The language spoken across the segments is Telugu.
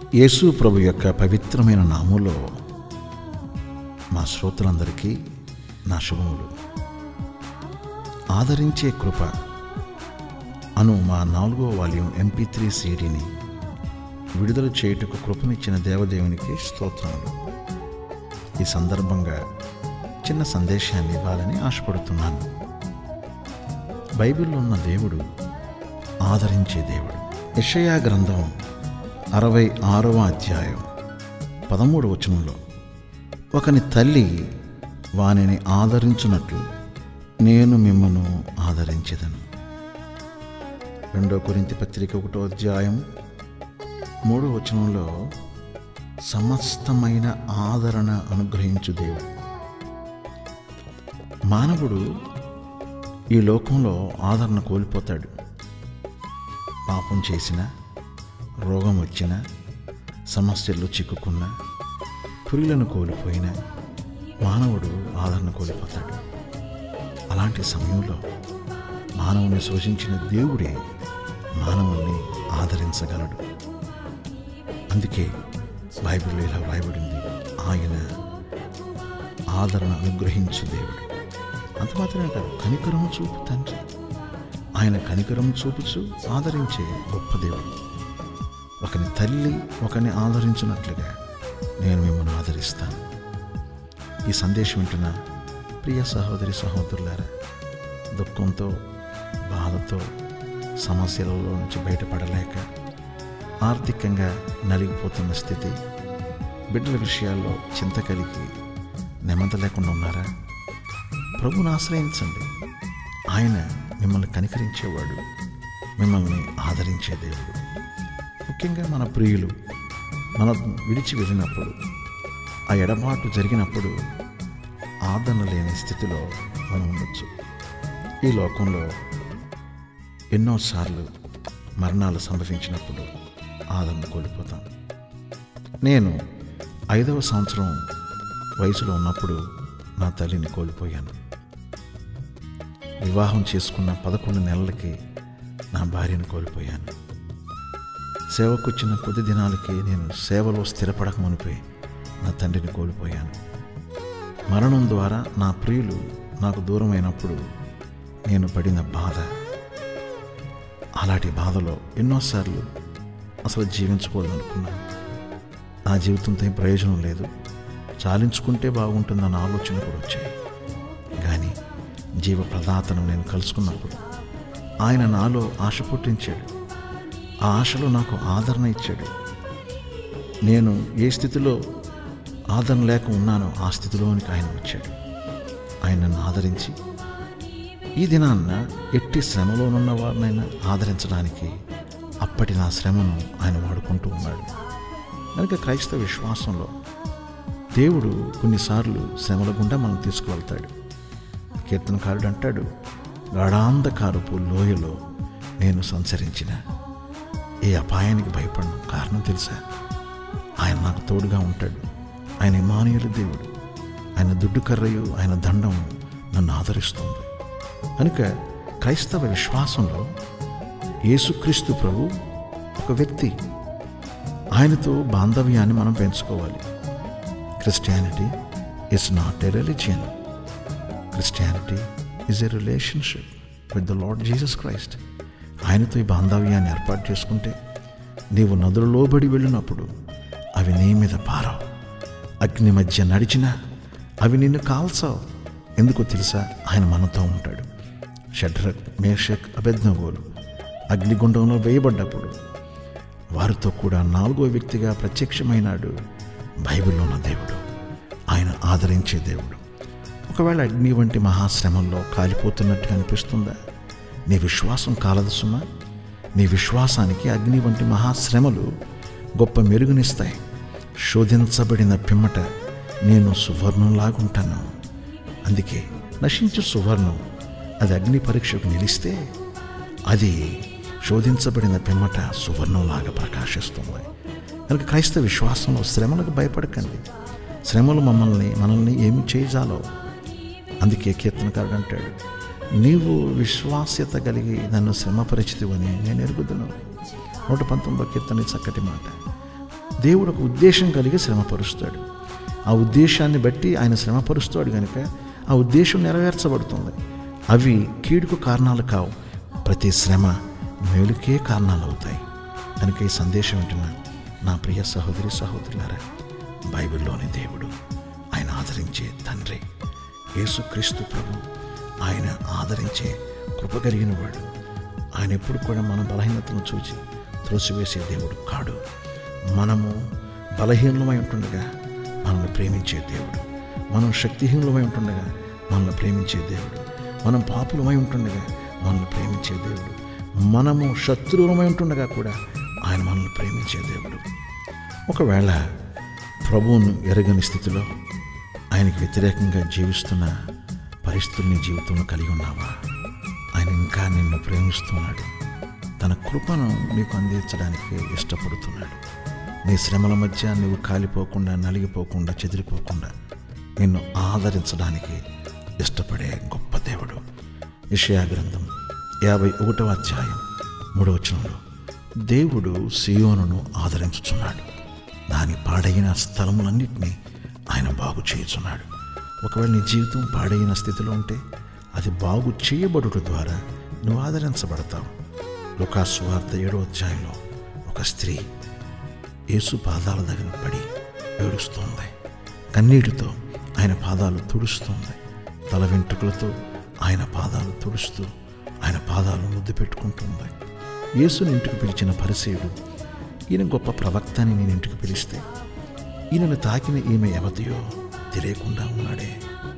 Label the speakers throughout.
Speaker 1: యేసు ప్రభు యొక్క పవిత్రమైన నామంలో మా శ్రోతలందరికీ నా శుభములు ఆదరించే కృప అను మా నాలుగో వాల్యూమ్ ఎంపీ త్రీ సీడీని విడుదల చేయుటకు కృపనిచ్చిన దేవదేవునికి స్తోత్రములు ఈ సందర్భంగా చిన్న సందేశాన్ని ఇవ్వాలని ఆశపడుతున్నాను బైబిల్లో ఉన్న దేవుడు ఆదరించే దేవుడు యెషయా గ్రంథం అరవై ఆరవ అధ్యాయం పదమూడు వచనంలో ఒకని తల్లి వానిని ఆదరించున్నట్లు నేను మిమ్మను ఆదరించేదను రెండో కొరింతి పత్రిక ఒకటో అధ్యాయం మూడో వచనంలో సమస్తమైన ఆదరణ అనుగ్రహించు దేవుడు మానవుడు ఈ లోకంలో ఆదరణ కోల్పోతాడు పాపం చేసిన రోగం వచ్చిన సమస్యల్లో చిక్కుకున్న పురులను కోల్పోయిన మానవుడు ఆదరణ కోల్పోతాడు అలాంటి సమయంలో మానవుని శోషించిన దేవుడే మానవుణ్ణి ఆదరించగలడు అందుకే బైబిల్లో ఇలా వ్రాయబడింది ఆయన ఆదరణ అనుగ్రహించు దేవుడు అంత మాత్రమే కాదు కనికరము చూపు తండ్రి ఆయన కనికరము చూపుచు ఆదరించే గొప్ప దేవుడు ఒకని తల్లి ఒకని ఆదరించినట్లుగా నేను మిమ్మల్ని ఆదరిస్తాను ఈ సందేశం వింటున్న ప్రియ సహోదరి సహోదరులారా దుఃఖంతో బాధతో సమస్యలలో నుంచి బయటపడలేక ఆర్థికంగా నలిగిపోతున్న స్థితి బిడ్డల విషయాల్లో చింత కలిగి నెమ్మది లేకుండా ఉన్నారా ప్రభుని ఆశ్రయించండి ఆయన మిమ్మల్ని కనికరించేవాడు మిమ్మల్ని ఆదరించే దేవుడు ముఖ్యంగా మన ప్రియులు మన విడిచి వెళ్ళినప్పుడు ఆ ఎడబాటు జరిగినప్పుడు ఆదరణ లేని స్థితిలో మనం ఉండొచ్చు ఈ లోకంలో ఎన్నోసార్లు మరణాలు సంభవించినప్పుడు ఆదరణ కోల్పోతాం నేను ఐదవ సంవత్సరం వయసులో ఉన్నప్పుడు నా తల్లిని కోల్పోయాను వివాహం చేసుకున్న పదకొండు నెలలకి నా భార్యను కోల్పోయాను సేవకొచ్చిన కొద్ది దినాలకి నేను సేవలో స్థిరపడక మునిపే నా తండ్రిని కోల్పోయాను మరణం ద్వారా నా ప్రియులు నాకు దూరమైనప్పుడు నేను పడిన బాధ అలాంటి బాధలో ఎన్నోసార్లు అసలు జీవించకూడదనుకున్నాను నా జీవితంతో ఏం ప్రయోజనం లేదు చాలించుకుంటే బాగుంటుందన్న ఆలోచన కూడా వచ్చాయి కానీ జీవ ప్రదాతను నేను కలుసుకున్నప్పుడు ఆయన నాలో ఆశ పుట్టించాడు ఆ ఆశలో నాకు ఆదరణ ఇచ్చాడు నేను ఏ స్థితిలో ఆదరణ లేక ఉన్నానో ఆ స్థితిలోనికి ఆయన వచ్చాడు ఆయన నన్ను ఆదరించి ఈ దినాన్న ఎట్టి శ్రమలోనున్న వారినైనా ఆదరించడానికి అప్పటి నా శ్రమను ఆయన వాడుకుంటూ ఉన్నాడు కనుక క్రైస్తవ విశ్వాసంలో దేవుడు కొన్నిసార్లు శ్రమల గుండా మనం తీసుకువెళ్తాడు కీర్తనకారుడు అంటాడు గాఢాంధకారపు లోయలో నేను సంచరించిన ఏ అపాయానికి భయపడను కారణం తెలుసా ఆయన నాకు తోడుగా ఉంటాడు ఆయన ఇమానుయుల దేవుడు ఆయన దుడ్డు కర్రయు ఆయన దండం నన్ను ఆదరిస్తుంది కనుక క్రైస్తవ విశ్వాసంలో యేసుక్రీస్తు ప్రభు ఒక వ్యక్తి ఆయనతో బాంధవ్యాన్ని మనం పెంచుకోవాలి Christianity is not a religion Christianity is a relationship with the Lord Jesus Christ ఆయనతో ఈ బాంధవ్యాన్ని ఏర్పాటు చేసుకుంటే నీవు నదులు లోబడి వెళ్ళినప్పుడు అవి నీ మీద పారవు అగ్ని మధ్య నడిచినా అవి నిన్ను కాల్చావు ఎందుకో తెలుసా ఆయన మనతో ఉంటాడు షడ్రక్ మేషక్ అభెజ్ఞగోలు అగ్నిగుండంలో వేయబడ్డప్పుడు వారితో కూడా నాలుగో వ్యక్తిగా ప్రత్యక్షమైనాడు బైబిల్లో ఉన్న దేవుడు ఆయన ఆదరించే దేవుడు ఒకవేళ అగ్ని వంటి మహాశ్రమంలో కాలిపోతున్నట్టుగా అనిపిస్తుందా నీ విశ్వాసం కాలదు సుమా నీ విశ్వాసానికి అగ్ని వంటి మహాశ్రమలు గొప్ప మెరుగునిస్తాయి శోధించబడిన పిమ్మట నేను సువర్ణంలాగుంటాను అందుకే నశించు సువర్ణం అది అగ్ని పరీక్షకు నిలిస్తే అది శోధించబడిన పిమ్మట సువర్ణంలాగా ప్రకాశిస్తుంది కనుక క్రైస్తవ విశ్వాసంలో శ్రమలకు భయపడకండి శ్రమలు మమ్మల్ని మనల్ని ఏమి చేయజాలో అందుకే కీర్తనకారుడు అంటాడు నీవు విశ్వాస్యత కలిగి నన్ను శ్రమపరిచితివని నేను ఎరుగుదును నూట పంతొమ్మిదో కీర్తన చక్కటి మాట దేవుడు ఒక ఉద్దేశం కలిగి శ్రమపరుస్తాడు ఆ ఉద్దేశాన్ని బట్టి ఆయన శ్రమపరుస్తాడు కనుక ఆ ఉద్దేశం నెరవేర్చబడుతుంది అవి కీడుకు కారణాలు కావు ప్రతి శ్రమ మేలుకే కారణాలు అవుతాయి కనుక ఈ సందేశం వింటున్నా నా ప్రియ సహోదరి సహోదరులారా బైబిల్లోని దేవుడు ఆయన ఆదరించే తండ్రి యేసుక్రీస్తు ప్రభు ఆయన ఆదరించే కృప కలిగిన వాడు ఆయన ఎప్పుడు కూడా మన బలహీనతను చూచి త్రోసివేసే దేవుడు కాడు మనము బలహీనమై ఉంటుండగా మనల్ని ప్రేమించే దేవుడు మనం శక్తిహీనులమై ఉంటుండగా మనల్ని ప్రేమించే దేవుడు మనం పాపులమై ఉంటుండగా మనల్ని ప్రేమించే దేవుడు మనము శత్రువులమై ఉంటుండగా కూడా ఆయన మనల్ని ప్రేమించే దేవుడు ఒకవేళ ప్రభువును ఎరగని స్థితిలో ఆయనకి వ్యతిరేకంగా జీవిస్తున్న పరిస్థితుల్ని జీవితంలో కలిగి ఉన్నావా ఆయన ఇంకా నిన్ను ప్రేమిస్తున్నాడు తన కృపను నీకు అందించడానికి ఇష్టపడుతున్నాడు నీ శ్రమల మధ్య నువ్వు కాలిపోకుండా నలిగిపోకుండా చెదిరిపోకుండా నిన్ను ఆదరించడానికి ఇష్టపడే గొప్ప దేవుడు విషయా గ్రంథం యాభై ఒకటవ అధ్యాయం మూడవ వచనంలో దేవుడు సియోనును ఆదరించుచున్నాడు దాని పాడైన స్థలములన్నింటినీ ఆయన బాగు చేయుచున్నాడు ఒకవేళ నీ జీవితం పాడైన స్థితిలో ఉంటే అది బాగు చేయబడుట ద్వారా నువ్వు ఆదరించబడతావు లుకాసు వార్త ఏడో అధ్యాయంలో ఒక స్త్రీ యేసు పాదాల దగ్గర పడి ఏడుస్తోంది కన్నీటితో ఆయన పాదాలు తుడుస్తుంది తల వెంట్రుకలతో ఆయన పాదాలు తుడుస్తూ ఆయన పాదాలు ముద్దు పెట్టుకుంటుంది యేసుని ఇంటికి పిలిచిన పరిచయుడు ఈయన గొప్ప ప్రవక్త అని నేను ఇంటికి పిలిస్తే ఈయనను తాకిన ఈమె ఎవతియో తెలియకుండా ఉన్నాడే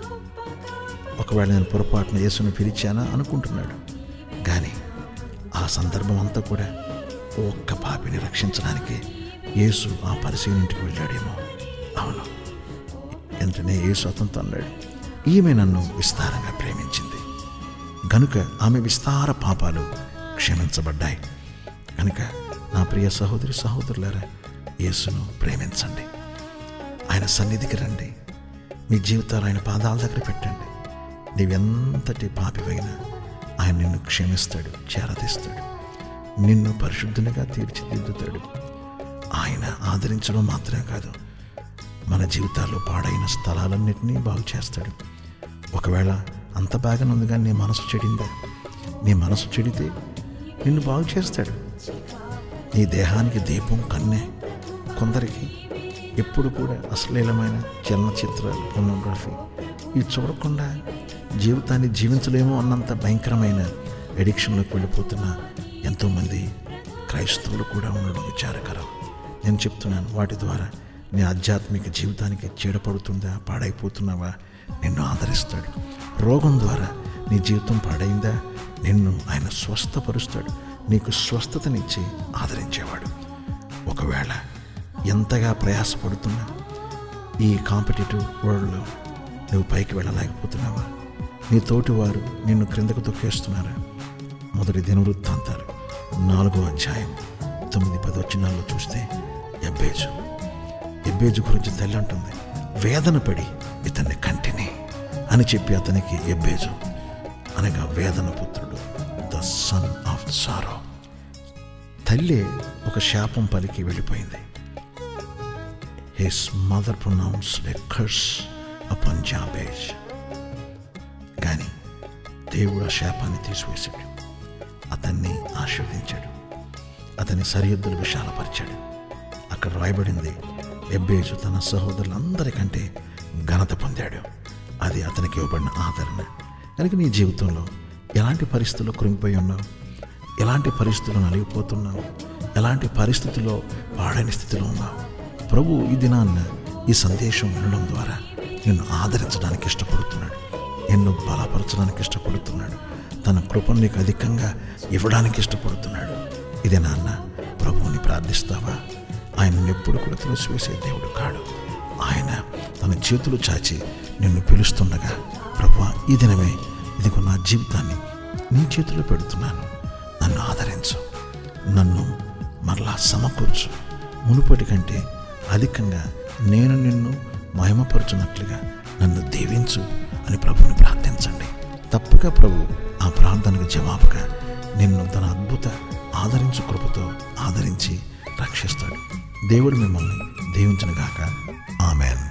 Speaker 1: ఒకవేళ నేను పొరపాటున యేసుని పిలిచానా అనుకుంటున్నాడు కానీ ఆ సందర్భం అంతా కూడా ఒక్క పాపిని రక్షించడానికి యేసు ఆ పరిశీలన ఇంటికి వెళ్ళాడేమో అవును వెంటనే యేసు అతనితో అన్నాడు ఈమె నన్ను విస్తారంగా ప్రేమించింది గనుక ఆమె విస్తార పాపాలు క్షమించబడ్డాయి కనుక నా ప్రియ సహోదరి సహోదరులారా యేసును ప్రేమించండి ఆయన సన్నిధికి రండి మీ జీవితాలు ఆయన పాదాల దగ్గర పెట్టండి నీవెంతటి పాపివైనా ఆయన నిన్ను క్షమిస్తాడు చేరదీస్తాడు నిన్ను పరిశుద్ధునిగా తీర్చిదిద్దుతాడు ఆయన ఆదరించడం మాత్రమే కాదు మన జీవితాల్లో పాడైన స్థలాలన్నింటినీ బాగు చేస్తాడు ఒకవేళ అంత బాగానే ఉంది కానీ నీ మనసు చెడిందా నీ మనసు చెడితే నిన్ను బాగు చేస్తాడు నీ దేహానికి దీపం కన్నే కొందరికి ఎప్పుడు కూడా అశ్లీలమైన చలనచిత్రాలు పొర్నోగ్రఫీ ఇవి చూడకుండా జీవితాన్ని జీవించలేమో అన్నంత భయంకరమైన ఎడిక్షన్లోకి వెళ్ళిపోతున్న ఎంతోమంది క్రైస్తవులు కూడా ఉండడం విచారకరం నేను చెప్తున్నాను వాటి ద్వారా నీ ఆధ్యాత్మిక జీవితానికి చీడపడుతుందా పాడైపోతున్నావా నిన్ను ఆదరిస్తాడు రోగం ద్వారా నీ జీవితం పాడైందా నిన్ను ఆయన స్వస్థపరుస్తాడు నీకు స్వస్థతనిచ్చి ఆదరించేవాడు ఒకవేళ ఎంతగా ప్రయాసపడుతున్నా ఈ కాంపిటేటివ్ వరల్డ్లో నువ్వు పైకి వెళ్ళలేకపోతున్నావా నీ తోటి వారు నిన్ను క్రిందకు తొక్కేస్తున్నారా మొదటి దినవృత్తాంతాలు నాలుగో అధ్యాయం తొమ్మిది పది వచ్చినాల్లో చూస్తే ఎబ్బేజు ఎబ్బేజు గురించి తల్లి అంటుంది వేదన పడి ఇతన్ని కంటిని అని చెప్పి అతనికి ఎబ్బేజు అనగా వేదన పుత్రుడు ద సన్ ఆఫ్ సారో తల్లి ఒక శాపం పలికి వెళ్ళిపోయింది his mother pronounced a curse upon Jabez కానీ దేవుడు ఆ శాపాన్ని తీసివేశాడు అతన్ని ఆశీర్వదించాడు అతని సరిహద్దులు విశాలపరిచాడు అక్కడ రాయబడింది ఎబ్బేజు తన సహోదరులందరికంటే ఘనత పొందాడు అది అతనికి ఇవ్వబడిన ఆదరణ కనుక నీ జీవితంలో ఎలాంటి పరిస్థితుల్లో కృంగిపోయి ఉన్నావు ఎలాంటి పరిస్థితుల్లో నలిగిపోతున్నావు ఎలాంటి పరిస్థితుల్లో పాడైన స్థితిలో ఉన్నావు ప్రభు ఈ దినాన్న ఈ సందేశం వినడం ద్వారా నిన్ను ఆదరించడానికి ఇష్టపడుతున్నాడు నిన్ను బలపరచడానికి ఇష్టపడుతున్నాడు తన కృపను నీకు అధికంగా ఇవ్వడానికి ఇష్టపడుతున్నాడు ఇదే నాన్న ప్రభువుని ప్రార్థిస్తావా ఆయన ఎప్పుడు కూడా తులసివేసే దేవుడు కాడు ఆయన తన చేతులు చాచి నిన్ను పిలుస్తుండగా ప్రభు ఈ దినమే ఇదిగో నా జీవితాన్ని నీ చేతిలో పెడుతున్నాను నన్ను ఆదరించు నన్ను మరలా సమకూర్చు మునుపటి కంటే అధికంగా నేను నిన్ను మహిమపరచున్నట్లుగా నన్ను దీవించు అని ప్రభువుని ప్రార్థించండి తప్పగా ప్రభు ఆ ప్రార్థనకు జవాబుగా నిన్ను తన అద్భుత ఆదరించు కృపతో ఆదరించి రక్షిస్తాడు దేవుడు మిమ్మల్ని దీవించనుగాక ఆమెన్